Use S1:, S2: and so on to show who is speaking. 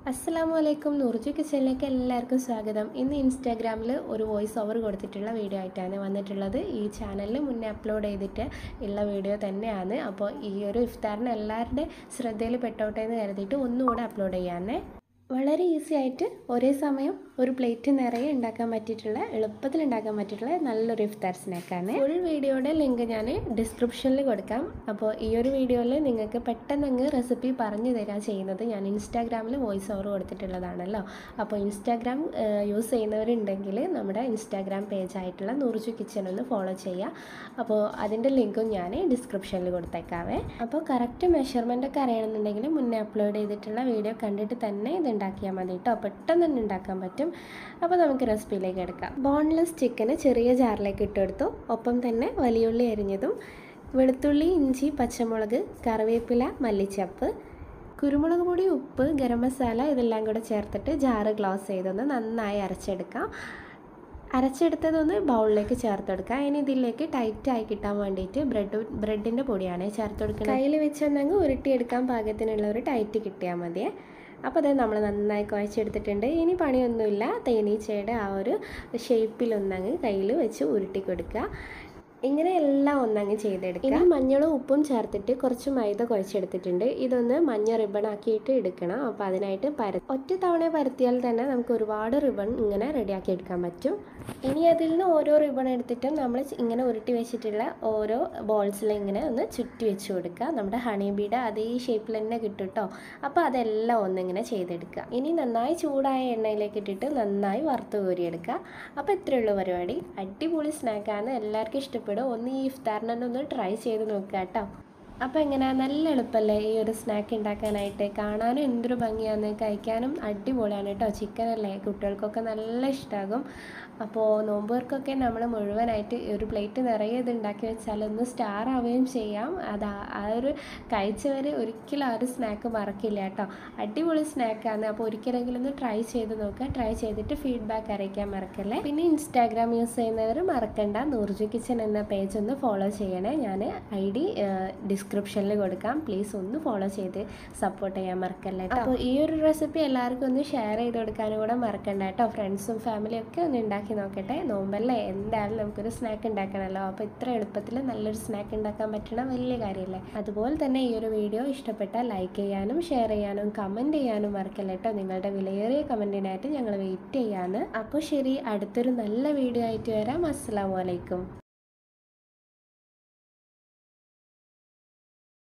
S1: അസ്സാം വലൈക്കും നൂർജു കിച്ചണിലേക്ക് എല്ലാവർക്കും സ്വാഗതം ഇന്ന് ഇൻസ്റ്റാഗ്രാമിൽ ഒരു വോയിസ് ഓവർ കൊടുത്തിട്ടുള്ള വീഡിയോ ആയിട്ടാണ് വന്നിട്ടുള്ളത് ഈ ചാനലിൽ മുന്നേ അപ്ലോഡ് ചെയ്തിട്ട് ഉള്ള വീഡിയോ തന്നെയാണ് അപ്പോൾ ഈ ഒരു ഇഫ്താറിന് എല്ലാവരുടെ ശ്രദ്ധയിൽ പെട്ടോട്ടെ എന്ന് കരുതിയിട്ട് ഒന്നുകൂടെ അപ്ലോഡ് ചെയ്യാനേ വളരെ ഈസി ആയിട്ട് ഒരേ സമയം ഒരു പ്ലേറ്റ് നിറയെ ഉണ്ടാക്കാൻ പറ്റിയിട്ടുള്ള എളുപ്പത്തിൽ ഉണ്ടാക്കാൻ പറ്റിയിട്ടുള്ള നല്ലൊരു ഇഫ്താർ സ്നാക്കാണ് ഫുൾ വീഡിയോയുടെ ലിങ്ക് ഞാൻ ഡിസ്ക്രിപ്ഷനിൽ കൊടുക്കാം അപ്പോൾ ഈ ഒരു വീഡിയോയിൽ നിങ്ങൾക്ക് പെട്ടെന്ന് അങ്ങ് റെസിപ്പി പറഞ്ഞു തരാൻ ചെയ്യുന്നത് ഞാൻ ഇൻസ്റ്റാഗ്രാമിൽ വോയിസ് ഓവർ കൊടുത്തിട്ടുള്ളതാണല്ലോ അപ്പോൾ ഇൻസ്റ്റാഗ്രാം യൂസ് ചെയ്യുന്നവരുണ്ടെങ്കിൽ നമ്മുടെ ഇൻസ്റ്റാഗ്രാം പേജായിട്ടുള്ള നൂർജു കിച്ചൺ ഒന്ന് ഫോളോ ചെയ്യുക അപ്പോൾ അതിൻ്റെ ലിങ്കും ഞാൻ ഡിസ്ക്രിപ്ഷനിൽ കൊടുത്തേക്കാവേ അപ്പോൾ കറക്റ്റ് മെഷർമെൻ്റ് ഒക്കെ അറിയണമെന്നുണ്ടെങ്കിൽ മുന്നേ അപ്ലോഡ് ചെയ്തിട്ടുള്ള വീഡിയോ കണ്ടിട്ട് തന്നെ ഇത് ഉണ്ടാക്കിയാൽ മതി കേട്ടോ പെട്ടെന്ന് തന്നെ ഉണ്ടാക്കാൻ പറ്റും അപ്പോൾ നമുക്ക് റെസിപ്പിയിലേക്ക് എടുക്കാം ബോൺലെസ് ചിക്കന് ചെറിയ ജാറിലേക്ക് ഇട്ടെടുത്തു ഒപ്പം തന്നെ വലിയുള്ളി അരിഞ്ഞതും വെളുത്തുള്ളി ഇഞ്ചി പച്ചമുളക് കറിവേപ്പില മല്ലിച്ചപ്പ് കുരുമുളക് പൊടി ഉപ്പ് ഗരം മസാല ഇതെല്ലാം കൂടെ ചേർത്തിട്ട് ജാറ് ഗ്ലോസ് ചെയ്തൊന്ന് നന്നായി അരച്ചെടുക്കാം അരച്ചെടുത്തതൊന്ന് ബൗളിലേക്ക് ചേർത്തെടുക്കുക ഇനി ഇതിലേക്ക് ടൈറ്റായി കിട്ടാൻ വേണ്ടിയിട്ട് ബ്രെഡ് ബ്രെഡിൻ്റെ പൊടിയാണ് ചേർത്ത് കൊടുക്കുന്നത് കയ്യിൽ വെച്ചൊന്നങ്ങ് ഉരുട്ടിയെടുക്കാൻ പാകത്തിനുള്ള ഒരു ടൈറ്റ് കിട്ടിയാൽ മതിയേ അപ്പോൾ അത് നമ്മൾ നന്നായി കുഴച്ചെടുത്തിട്ടുണ്ട് ഇനി പണിയൊന്നുമില്ല തേനീച്ചയുടെ ആ ഒരു ഷേപ്പിലൊന്നങ്ങ് കയ്യിൽ വെച്ച് ഉരുട്ടി കൊടുക്കുക ഇങ്ങനെ എല്ലാം ഒന്നങ്ങ് ചെയ്തെടുക്കുക ഇനി മഞ്ഞളും ഉപ്പും ചേർത്തിട്ട് കുറച്ച് മൈദ കുഴച്ചെടുത്തിട്ടുണ്ട് ഇതൊന്ന് മഞ്ഞ റിബൺ ആക്കിയിട്ട് എടുക്കണം അപ്പോൾ അതിനായിട്ട് പര ഒറ്റ തവണ പരത്തിയാൽ തന്നെ നമുക്ക് ഒരുപാട് റിബൺ ഇങ്ങനെ റെഡിയാക്കി എടുക്കാൻ പറ്റും ഇനി അതിൽ നിന്ന് ഓരോ റിബൺ എടുത്തിട്ട് നമ്മൾ ഇങ്ങനെ ഉരുട്ടി വെച്ചിട്ടുള്ള ഓരോ ബോൾസിൽ ഇങ്ങനെ ഒന്ന് ചുറ്റി വെച്ച് കൊടുക്കുക നമ്മുടെ ഹണി ബീഡ് അതേ ഷേപ്പിൽ തന്നെ കിട്ടും കേട്ടോ അപ്പോൾ അതെല്ലാം ഒന്നിങ്ങനെ ചെയ്തെടുക്കുക ഇനി നന്നായി ചൂടായ എണ്ണയിലേക്ക് ഇട്ടിട്ട് നന്നായി വറുത്ത് കോരിയെടുക്കുക അപ്പോൾ ഇത്രയുള്ള പരിപാടി അടിപൊളി സ്നാക്കാണ് എല്ലാവർക്കും ഇഷ്ടപ്പെടും ഒന്ന് ഈ ഇഫ്താറിനെ ഒന്ന് ട്രൈ ചെയ്ത് നോക്കുക കേട്ടോ അപ്പോൾ എങ്ങനെ നല്ല എളുപ്പമല്ലേ ഈ ഒരു സ്നാക്ക് ഉണ്ടാക്കാനായിട്ട് കാണാനും എന്തൊരു ഭംഗിയാണ് കഴിക്കാനും അടിപൊളിയാണ് കേട്ടോ ചിക്കൻ അല്ലേ കുട്ടികൾക്കൊക്കെ നല്ല ഇഷ്ടമാകും അപ്പോൾ നോമ്പുകാർക്കൊക്കെ നമ്മൾ മുഴുവനായിട്ട് ഒരു പ്ലേറ്റ് നിറയെ ഇത് ഉണ്ടാക്കി വെച്ചാൽ ഒന്ന് സ്റ്റാർ ആവുകയും ചെയ്യാം അത് ആ ഒരു കഴിച്ചവർ ഒരിക്കലും ആ ഒരു സ്നാക്ക് മറക്കില്ല കേട്ടോ അടിപൊളി സ്നാക്കാണ് അപ്പോൾ ഒരിക്കലെങ്കിലും ഒന്ന് ട്രൈ ചെയ്ത് നോക്കുക ട്രൈ ചെയ്തിട്ട് ഫീഡ്ബാക്ക് അറിയിക്കാൻ മറക്കല്ലേ പിന്നെ ഇൻസ്റ്റാഗ്രാം യൂസ് ചെയ്യുന്നവർ മറക്കണ്ട നൂർജു കിച്ചൻ എന്ന പേജ് ഒന്ന് ഫോളോ ചെയ്യണേ ഞാൻ ഐ ഡി ഡിസ്ക്രിപ്ഷനിൽ കൊടുക്കാം പ്ലീസ് ഒന്ന് ഫോളോ ചെയ്ത് സപ്പോർട്ട് ചെയ്യാൻ മറക്കല്ലേ കേട്ടോ അപ്പോൾ ഈ ഒരു റെസിപ്പി എല്ലാവർക്കും ഒന്ന് ഷെയർ ചെയ്ത് കൊടുക്കാനും കൂടെ മറക്കണ്ട കേട്ടോ ഫ്രണ്ട്സും ഫാമിലിയും ഒക്കെ ഒന്ന് ഉണ്ടാക്കി നോക്കട്ടെ നോമ്പല്ലേ എന്തായാലും നമുക്കൊരു സ്നാക്ക് ഉണ്ടാക്കണമല്ലോ അപ്പോൾ ഇത്ര എളുപ്പത്തിൽ നല്ലൊരു സ്നാക്ക് ഉണ്ടാക്കാൻ പറ്റണ വലിയ കാര്യമല്ലേ അതുപോലെ തന്നെ ഈ ഒരു വീഡിയോ ഇഷ്ടപ്പെട്ടാൽ ലൈക്ക് ചെയ്യാനും ഷെയർ ചെയ്യാനും കമൻറ്റ് ചെയ്യാനും മറക്കല്ല കേട്ടോ നിങ്ങളുടെ വിലയേറിയ കമൻറ്റിനായിട്ട് ഞങ്ങൾ വെയിറ്റ് ചെയ്യാണ് അപ്പോൾ ശരി അടുത്തൊരു നല്ല വീഡിയോ ആയിട്ട് വരാം അസ്സാം വലൈക്കും